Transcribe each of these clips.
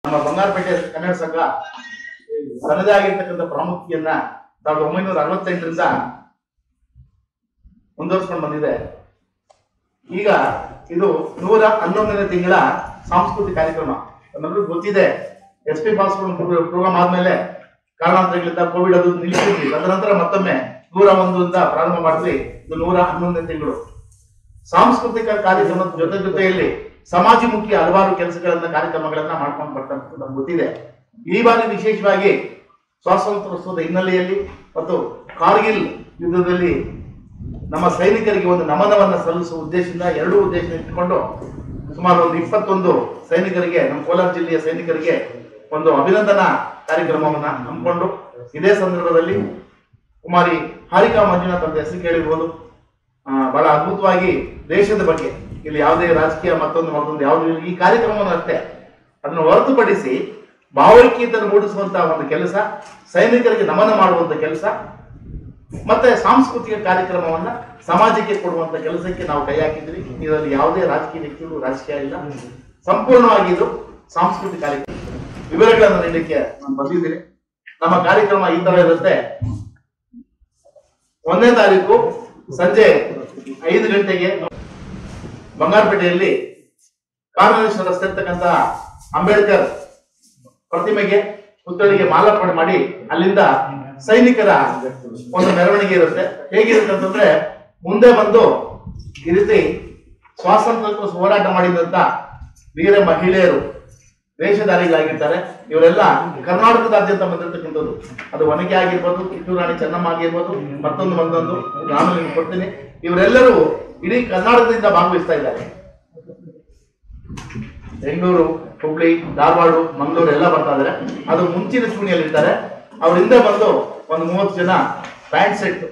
ನಮ್ಮ ಬಂಗಾರಪೇಟೆ ಕನ್ನಡ ಸಂಘ ತನ್ನದೇ ಆಗಿರ್ತಕ್ಕಂಥ ಪ್ರಾಮುಖ್ಯತೆಯನ್ನ ಸಾವಿರದ ಒಂಬೈನೂರ ಅರವತ್ತೆಂಟರಿಂದ ಮುಂದುವರ್ಸ್ಕೊಂಡು ಬಂದಿದೆ ಈಗ ಇದು ನೂರ ಹನ್ನೊಂದನೇ ತಿಂಗಳ ಸಾಂಸ್ಕೃತಿಕ ಕಾರ್ಯಕ್ರಮ ನಮ್ಮೆಲ್ಲರಿಗೂ ಗೊತ್ತಿದೆ ಎಸ್ ಪಿ ಪಾಸ್ ಪ್ರೋಗ್ರಾಮ್ ಆದ್ಮೇಲೆ ಕಾರಣಾಂತರಗಳಿಂದ ಕೋವಿಡ್ ಅದು ನಿಲ್ಲಿಸಿದ್ವಿ ತದನಂತರ ಮತ್ತೊಮ್ಮೆ ನೂರ ಒಂದರಿಂದ ಪ್ರಾರಂಭ ಮಾಡಿದ್ವಿ ಇದು ನೂರ ಹನ್ನೊಂದನೇ ತಿಂಗಳು ಸಾಂಸ್ಕೃತಿಕ ಕಾರ್ಯಕ್ರಮದ ಜೊತೆ ಜೊತೆಯಲ್ಲಿ ಸಮಾಜಮುಖಿ ಹಲವಾರು ಕೆಲಸಗಳನ್ನ ಕಾರ್ಯಕ್ರಮಗಳನ್ನ ಮಾಡ್ಕೊಂಡು ಬರ್ತಕ್ಕಂಥದ್ದು ನಮ್ಗೆ ಗೊತ್ತಿದೆ ಈ ಬಾರಿ ವಿಶೇಷವಾಗಿ ಸ್ವಾತಂತ್ರ್ಯೋತ್ಸವದ ಹಿನ್ನೆಲೆಯಲ್ಲಿ ಮತ್ತು ಕಾರ್ಗಿಲ್ ಯುದ್ಧದಲ್ಲಿ ನಮ್ಮ ಸೈನಿಕರಿಗೆ ಒಂದು ನಮನವನ್ನ ಸಲ್ಲಿಸುವ ಉದ್ದೇಶದಿಂದ ಎರಡೂ ಉದ್ದೇಶ ಇಟ್ಟುಕೊಂಡು ಸುಮಾರು ಒಂದು ಇಪ್ಪತ್ತೊಂದು ಸೈನಿಕರಿಗೆ ನಮ್ಮ ಕೋಲಾರ ಜಿಲ್ಲೆಯ ಸೈನಿಕರಿಗೆ ಒಂದು ಅಭಿನಂದನಾ ಕಾರ್ಯಕ್ರಮವನ್ನ ಹಮ್ಮಿಕೊಂಡು ಇದೇ ಸಂದರ್ಭದಲ್ಲಿ ಕುಮಾರಿ ಹಾರಿಕಾ ಮಂಜುನಾಥ್ ಅಂತ ಹೆಸರು ಕೇಳಿರ್ಬೋದು ಆ, ಬಹಳ ಅದ್ಭುತವಾಗಿ ದೇಶದ ಬಗ್ಗೆ ಇಲ್ಲಿ ಯಾವುದೇ ರಾಜಕೀಯ ಮತ್ತೊಂದು ಮತ್ತೊಂದು ಯಾವುದು ಇಲ್ಲ. ಈ ಕಾರ್ಯಕ್ರಮವನ್ನು ಅಷ್ಟೇ ಅದನ್ನು ಹೊರತುಪಡಿಸಿ ಭಾವೈಕ್ಯತೆಯನ್ನು ಮೂಡಿಸುವಂತಹ ಒಂದು ಕೆಲಸ ಸೈನಿಕರಿಗೆ ನಮನ ಮಾಡುವಂತ ಕೆಲಸ ಮತ್ತೆ ಸಾಂಸ್ಕೃತಿಕ ಕಾರ್ಯಕ್ರಮವನ್ನ ಸಮಾಜಕ್ಕೆ ಕೊಡುವಂತ ಕೆಲಸಕ್ಕೆ ನಾವು ಕೈ ಹಾಕಿದ್ವಿ ಇದರಲ್ಲಿ ಯಾವುದೇ ರಾಜಕೀಯ ವ್ಯಕ್ತಿಗಳು ರಾಜಕೀಯ ಇಲ್ಲ ಸಂಪೂರ್ಣವಾಗಿ ಇದು ಸಾಂಸ್ಕೃತಿಕ ಕಾರ್ಯಕ್ರಮ ವಿವರಗಳನ್ನು ನೀಡಲಿಕ್ಕೆ ನಾನು ಬಂದಿದ್ದೀನಿ ನಮ್ಮ ಕಾರ್ಯಕ್ರಮ ಈ ತರ ಇರುತ್ತೆ ಒಂದನೇ ತಾರೀಕು ಸಂಜೆ ಐದು ಗಂಟೆಗೆ ಬಂಗಾರಪೇಟೆಯಲ್ಲಿ ಕಾರ್ನರೇಶ್ವರ ರಸ್ತೆ ಇರ್ತಕ್ಕಂಥ ಅಂಬೇಡ್ಕರ್ ಪ್ರತಿಮೆಗೆ ಪುತ್ಥಳಿಗೆ ಮಾಲಾರ್ಪಣೆ ಮಾಡಿ ಅಲ್ಲಿಂದ ಸೈನಿಕರ ಒಂದು ಮೆರವಣಿಗೆ ಇರುತ್ತೆ ಹೇಗಿರುತ್ತೆ ಅಂತಂದ್ರೆ ಮುಂದೆ ಬಂದು ಈ ರೀತಿ ಸ್ವಾತಂತ್ರ್ಯಕ್ಕೋಸ್ಕರ ಹೋರಾಟ ಮಾಡಿದಂತ ವೀರ ಮಹಿಳೆಯರು ವೇಷಧಾರಿಗಳಾಗಿರ್ತಾರೆ ಇವರೆಲ್ಲ ಕರ್ನಾಟಕದಾದ್ಯಂತ ಬಂದಿರತಕ್ಕಂಥದ್ದು ಅದು ಒನಕೆ ಆಗಿರ್ಬೋದು ಕಿತ್ತೂರು ರಾಣಿ ಚೆನ್ನಮ್ಮ ಆಗಿರ್ಬೋದು ಮತ್ತೊಂದು ಒಂದೊಂದು ನಾನು ನಿಮ್ಗೆ ಕೊಡ್ತೀನಿ ಇವರೆಲ್ಲರೂ ಇಡೀ ಕರ್ನಾಟಕದಿಂದ ಭಾಗವಹಿಸ್ತಾ ಇದ್ದಾರೆ ಬೆಂಗಳೂರು ಹುಬ್ಳಿ ಧಾರವಾಡ ಮಂಗಳೂರು ಎಲ್ಲ ಬರ್ತಾ ಇದಾರೆ ಅದು ಮುಂಚಿನ ಚೂಣಿಯಲ್ಲಿ ಇರ್ತಾರೆ ಅವರಿಂದ ಬಂದು ಒಂದು ಮೂವತ್ತು ಜನ ಪ್ಯಾಂಟ್ ಸೆಟ್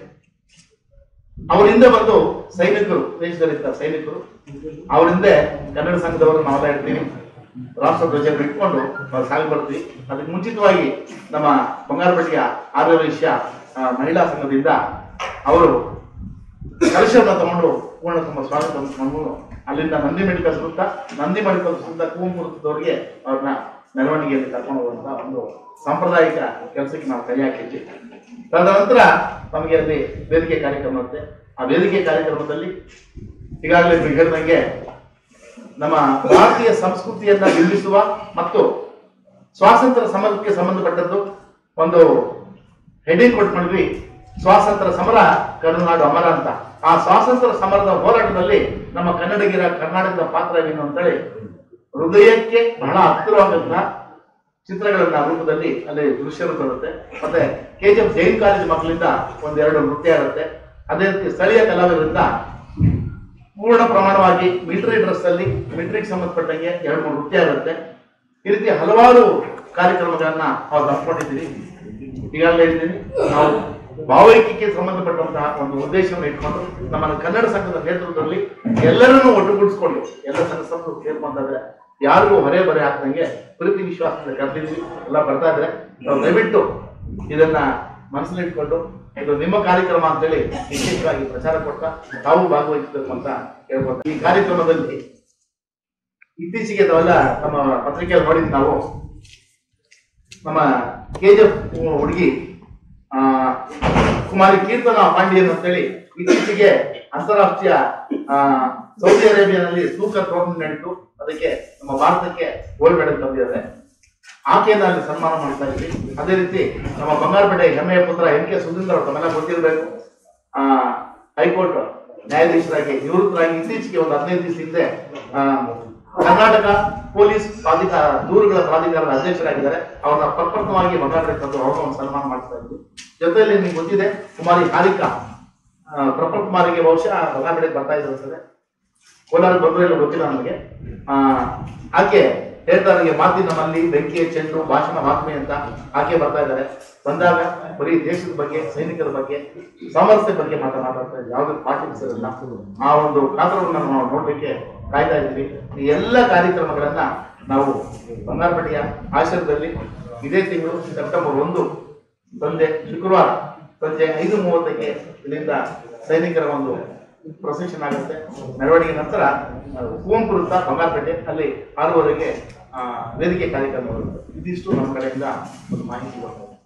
ಅವರಿಂದ ಬಂದು ಸೈನಿಕರು ದೇಶದಲ್ಲಿರ್ತಾರೆ ಸೈನಿಕರು ಅವರಿಂದ ಕನ್ನಡ ಸಂಘದವರು ನಾವೆಲ್ಲ ಇರ್ತೀವಿ ರಾಷ್ಟ್ರ ಧ್ವಜ ಇಟ್ಕೊಂಡು ನಾವು ಸಾಗಿ ಬರ್ತೀವಿ ಅದಕ್ಕೆ ಮುಂಚಿತವಾಗಿ ನಮ್ಮ ಬಂಗಾರಪೇಟೆಯ ಆರ್ಯ ವೈಶ್ಯ ಆ, ಮಹಿಳಾ ಸಂಘದಿಂದ ಅವರು ಕಲಶವನ್ನು ತಗೊಂಡು ಪೂರ್ಣ ತುಂಬ ಸ್ವಾಗತ ಮಾಡ್ಕೊಂಡು ಅಲ್ಲಿಂದ ನಂದಿ ಮೆಡಿಕಲ್ ಸುತ್ತ ನಂದಿ ಮೆಡಿಕಲ್ ಸುತ್ತ ಕುವೆಂಪು ವೃತ್ತದವರೆಗೆ ಅವ್ರನ್ನ ಮೆರವಣಿಗೆಯಲ್ಲಿ ಕರ್ಕೊಂಡು ಹೋಗುವಂತ ಒಂದು ಸಾಂಪ್ರದಾಯಿಕ ಕೆಲಸಕ್ಕೆ ನಾವು ಕೈ ಹಾಕಿದ್ವಿ ತದನಂತರ ನಮಗೆ ಅಲ್ಲಿ ವೇದಿಕೆ ಕಾರ್ಯಕ್ರಮ ಇರುತ್ತೆ ಆ ವೇದಿಕೆ ಕಾರ್ಯಕ್ರಮದಲ್ಲಿ ಈಗಾಗಲೇ ನೀವು ಹೇಳಿದಂಗೆ ನಮ್ಮ ಭಾರತೀಯ ಸಂಸ್ಕೃತಿಯನ್ನ ಬಿಂಬಿಸುವ ಮತ್ತು ಸ್ವಾತಂತ್ರ್ಯ ಸಮರಕ್ಕೆ ಸಂಬಂಧಪಟ್ಟದ್ದು ಒಂದು ಹೆಡಿಂಗ್ ಕೊಟ್ಟು ಮಾಡಿದ್ವಿ ಸ್ವಾತಂತ್ರ್ಯ ಸಮರ ಕರುನಾಡು ಅಮರ ಅಂತ ಆ ಸ್ವಾತಂತ್ರ್ಯ ಸಮರದ ಹೋರಾಟದಲ್ಲಿ ನಮ್ಮ ಕನ್ನಡಿಗರ ಕರ್ನಾಟಕದ ಪಾತ್ರವೇನು ಅಂತೇಳಿ ಹೃದಯಕ್ಕೆ ಬಹಳ ಹತ್ತಿರವಾದಂತಹ ಚಿತ್ರಗಳನ್ನ ರೂಪದಲ್ಲಿ ಅಲ್ಲಿ ದೃಶ್ಯರು ಬರುತ್ತೆ ಮತ್ತೆ K G F Jain college ಮಕ್ಕಳಿಂದ ಒಂದೆರಡು ನೃತ್ಯ ಇರುತ್ತೆ ಅದೇ ರೀತಿ ಸ್ಥಳೀಯ ಕಲಾವಿದರಿಂದ ಪೂರ್ಣ ಪ್ರಮಾಣವಾಗಿ ಮಿಲಿಟರಿ ಡ್ರೆಸ್ ಅಲ್ಲಿ ಮಿಲಿಟರಿಗೆ ಸಂಬಂಧಪಟ್ಟಂಗೆ ಎರಡು ಮೂರು ನೃತ್ಯ ಇರುತ್ತೆ ಈ ರೀತಿ ಹಲವಾರು ಕಾರ್ಯಕ್ರಮಗಳನ್ನ ನಾವು ತಪ್ಪಿಕೊಂಡಿದ್ದೀವಿ ಈಗಾಗಲೇ ಹೇಳಿದ್ದೀನಿ ನಾವು ಭಾವೈಕ್ಯಕ್ಕೆ ಸಂಬಂಧಪಟ್ಟಂತಹ ಒಂದು ಉದ್ದೇಶವನ್ನು ಇಟ್ಕೊಂಡು ನಮ್ಮ ಕನ್ನಡ ಸಂಘದ ನೇತೃತ್ವದಲ್ಲಿ ಎಲ್ಲರನ್ನೂ ಒಟ್ಟುಗೂಡಿಸ್ಕೊಂಡು ಎಲ್ಲ ಸಂಘಸ್ಥರು ಸೇರ್ಕೊಂಡ್ರೆ ಯಾರಿಗೂ ಹೊರೆ ಬರೆ ಹಾಕ್ದಂಗೆ ಪ್ರೀತಿ ವಿಶ್ವಾಸದಿಂದ ಕರೆದಿದ್ವಿ ಎಲ್ಲ ಬರ್ತಾ ಇದ್ರೆ ನಾವು ದಯವಿಟ್ಟು ಇದನ್ನ ಮನಸ್ಸಲ್ಲಿ ಇಟ್ಕೊಂಡು ಇದು ನಿಮ್ಮ ಕಾರ್ಯಕ್ರಮ ಅಂತೇಳಿ ವಿಶೇಷವಾಗಿ ಪ್ರಚಾರ ಕೊಟ್ಟ ತಾವು ಭಾಗವಹಿಸಬೇಕು ಅಂತ ಹೇಳ್ಬೋದು ಈ ಕಾರ್ಯಕ್ರಮದಲ್ಲಿ ಇತ್ತೀಚೆಗೆ ನಾವೆಲ್ಲ ನಮ್ಮ ಪತ್ರಿಕೆಯಲ್ಲಿ ನೋಡಿದ್ವಿ ನಾವು ನಮ್ಮ ಕೆ ಜಿ ಎಫ್ ಹುಡುಗಿ ಆ, ಕುಮಾರಿ ಕೀರ್ತನ ಪಾಂಡ್ಯನ್ ಅಂತೇಳಿ ಇತ್ತೀಚೆಗೆ ಅಂತಾರಾಷ್ಟ್ರೀಯ ಆ, ಸೌದಿ ಅರೇಬಿಯಾನಲ್ಲಿ ಸ್ನೂಕರ್ ಟೂರ್ನಮೆಂಟ್ ನಡೀತು ಅದಕ್ಕೆ ನಮ್ಮ ಭಾರತಕ್ಕೆ ಗೋಲ್ಡ್ ಮೆಡಲ್ ತಂದಿದ್ದಾರೆ ಆಕೆಯನ್ನ ಅಲ್ಲಿ ಸನ್ಮಾನ ಮಾಡ್ತಾ ಇದ್ವಿ ಅದೇ ರೀತಿ ನಮ್ಮ ಬಂಗಾರಪೇಟೆ ಹೆಮ್ಮೆಯ ಪುತ್ರ ಎಂ ಕೆ ಸುಧೀಂದ್ರ ಅವರು ತಮ್ಮೆಲ್ಲ ಗೊತ್ತಿರಬೇಕು ಆ ಹೈಕೋರ್ಟ್ ನ್ಯಾಯಾಧೀಶರಾಗಿ ನಿವೃತ್ತರಾಗಿ ಇತ್ತೀಚೆಗೆ ಒಂದು ಹದಿನೈದು ದಿವಸ ಹಿಂದೆ ಆ, ಕರ್ನಾಟಕ ಪೊಲೀಸ್ ಪ್ರಾಧಿಕಾರ ದೂರುಗಳ ಪ್ರಾಧಿಕಾರದ ಅಧ್ಯಕ್ಷರಾಗಿದ್ದಾರೆ ಅವ್ರನ್ನ ಪ್ರಪ್ರಥಮವಾಗಿ ಬಂಗಾರಪೇಟೆ ತಂದು ಅವ್ರನ್ನ ಒಂದು ಸನ್ಮಾನ ಮಾಡ್ತಾ ಇದ್ವಿ ಜೊತೆಯಲ್ಲಿ ನಿಮ್ಗೆ ಗೊತ್ತಿದೆ ಕುಮಾರಿ ಹಾರಿಕಾ ಆ, ಪ್ರಪ್ರಥಮರಿಗೆ ಬಹುಶಃ ಬಂಗಾರಪೇಟೆಗೆ ಬರ್ತಾ ಇದ್ರು ಅನ್ಸುತ್ತೆ ಕೋಲಾರ ಬಂದ್ರು ಇಲ್ಲ ಗೊತ್ತಿಲ್ಲ ನಮಗೆ ಆ ಆಕೆ ಹೇಳ್ತಾ ನನಗೆ ಮಾತಿನ ನಮ್ಮಲ್ಲಿ ಬೆಂಕಿಯ ಚೆಂಡು ಭಾಷಣ ಮಾತ್ಮೆ ಅಂತ ಆಕೆ ಬರ್ತಾ ಇದ್ದಾರೆ ಬಂದಾಗ ಬರೀ ದೇಶದ ಬಗ್ಗೆ ಸೈನಿಕರ ಬಗ್ಗೆ ಸಾಮರ್ಥ್ಯ ಬಗ್ಗೆ ಮಾತ್ರ ಮಾತಾಡ್ತಾ ಇದ್ದಾರೆ ಯಾವುದೇ ಪಾರ್ಟಿಕ್ಸ್ ಇರಲ್ಲ ಆ ಒಂದು ಕಾತರವನ್ನು ನಾವು ನೋಡ್ಲಿಕ್ಕೆ ಕಾಯ್ತಾ ಇದ್ವಿ ಈ ಎಲ್ಲ ಕಾರ್ಯಕ್ರಮಗಳನ್ನ ನಾವು ಬಂಗಾರಪೇಟೆಯ ಆಶ್ರಮದಲ್ಲಿ ಇದೇ ತಿಂಗಳು ಸೆಪ್ಟೆಂಬರ್ ಒಂದು ಸಂಜೆ ಶುಕ್ರವಾರ ಸಂಜೆ ಐದು ಮೂವತ್ತಕ್ಕೆ ಇಲ್ಲಿಂದ ಸೈನಿಕರ ಒಂದು ಪ್ರೊಸೆಷನ್ ಆಗುತ್ತೆ ಮೆರವಣಿಗೆ ನಂತರ ಆ, ಕುವೆಂಪು ವೃತ್ತ ಬಂಗಾರಪೇಟೆ ಅಲ್ಲಿ ಆರೂವರೆಗೆ ವೇದಿಕೆ ಕಾರ್ಯಕ್ರಮಗಳು ಇದಿಷ್ಟು ನಮ್ಮ ಕಡೆಯಿಂದ ಒಂದು ಮಾಹಿತಿ ಬರ್ತದೆ